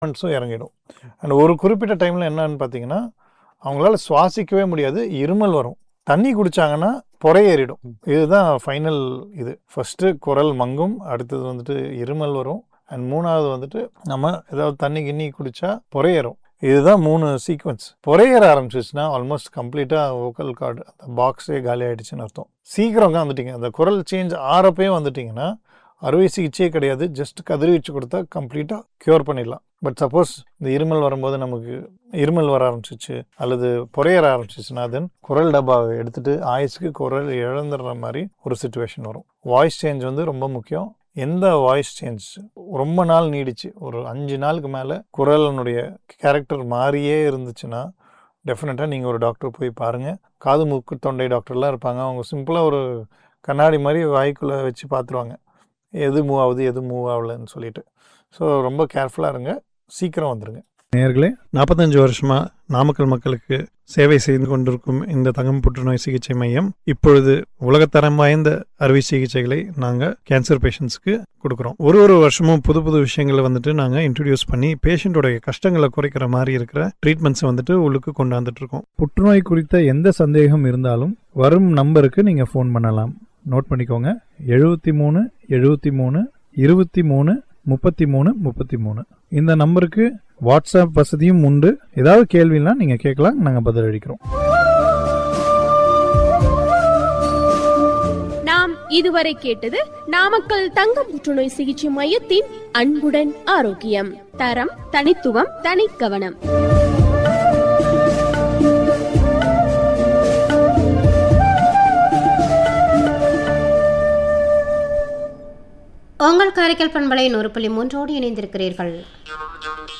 zoom இறங்கிடும் and ஒரு குறிப்பிட்ட டைமில் என்னன்னு பார்த்தீங்கன்னா அவங்களால சுவாசிக்கவே முடியாது இருமல் வரும் தண்ணி குடிச்சாங்கன்னா புறையேறிடும் இதுதான் ஃபைனல் இது ஃபஸ்ட்டு குரல் மங்கும் அடுத்தது வந்துட்டு இருமல் வரும் அண்ட் மூணாவது வந்துட்டு நம்ம ஏதாவது தண்ணி கிண்ணி குடிச்சா புறையேறும் இதுதான் மூணு சீக்வன்ஸ் புறையேற ஆரம்பிச்சிச்சுன்னா ஆல்மோஸ்ட் கம்ப்ளீட்டாக வோக்கல் கார்டு அந்த பாக்ஸே காலி ஆயிடுச்சுன்னு அர்த்தம் சீக்கிரம் வந்துட்டீங்க அந்த குரல் சேஞ்ச் ஆறப்பே வந்துட்டீங்கன்னா அறுவை சிகிச்சையே கிடையாது ஜஸ்ட் கதிர்வீச்சு கொடுத்தா கம்ப்ளீட்டாக க்யூர் பண்ணிடலாம் பட் சப்போஸ் இந்த இருமல் வரும்போது நமக்கு இருமல் வர ஆரம்பிச்சிச்சு அல்லது புறையற ஆரம்பிச்சிச்சுன்னா தென் குரல் டப்பாவை எடுத்துட்டு ஆயுஸ்க்கு குரல் இழந்துடுற மாதிரி ஒரு சுச்சுவேஷன் வரும் வாய்ஸ் சேஞ்ச் வந்து ரொம்ப முக்கியம் எந்த வாய்ஸ் சேஞ்ச் ரொம்ப நாள் நீடிச்சு ஒரு அஞ்சு நாளுக்கு மேலே குரலனுடைய கேரக்டர் மாறியே இருந்துச்சுன்னா டெஃபினட்டாக நீங்கள் ஒரு டாக்டர் போய் பாருங்கள் காது மூக்கு தொண்டை டாக்டர்லாம் இருப்பாங்க அவங்க சிம்பிளாக ஒரு கண்ணாடி மாதிரி வாய்க்குள்ளே வச்சு பார்த்துருவாங்க எது மூவ் ஆகுது எது மூவ் ஆகலைன்னு சொல்லிட்டு ஸோ ரொம்ப கேர்ஃபுல்லாக இருங்க சீக்கிரம் வந்துடுங்க நேர்களே நாற்பத்தஞ்சு வருஷமா நாமக்கல் மக்களுக்கு சேவை செய்து கொண்டிருக்கும் இந்த தங்கம் புற்றுநோய் சிகிச்சை மையம் இப்பொழுது உலகத்தரம் வாய்ந்த அறுவை சிகிச்சைகளை நாங்கள் கேன்சர் பேஷண்ட்ஸ்க்கு கொடுக்குறோம் ஒரு ஒரு வருஷமும் புது புது விஷயங்களை வந்துட்டு நாங்கள் இன்ட்ரடியூஸ் பண்ணி பேஷண்ட்டோடைய கஷ்டங்களை குறைக்கிற மாதிரி இருக்கிற ட்ரீட்மெண்ட்ஸை வந்துட்டு உள்ளுக்கு கொண்டாந்துட்டு இருக்கோம் புற்றுநோய் குறித்த எந்த சந்தேகம் இருந்தாலும் வரும் நம்பருக்கு நீங்கள் ஃபோன் பண்ணலாம் நோட் பண்ணிக்கோங்க எழுபத்தி மூணு எழுபத்தி மூணு இருபத்தி மூணு முப்பத்தி மூணு முப்பத்தி மூணு இந்த நம்பருக்கு வாட்ஸ்அப் வசதியும் உண்டு ஏதாவது கேள்வினா நீங்கள் கேட்கலாம் நாங்கள் பதிலளிக்கிறோம் நாம் இதுவரை கேட்டது நாமக்கல் தங்க புற்றுநோய் சிகிச்சை மையத்தின் அன்புடன் ஆரோக்கியம் தரம் தனித்துவம் தனிக்கவனம் உங்கள் காரைக்கால் பண்பலை நூறு புள்ளி மூன்றோடு இணைந்திருக்கிறீர்கள்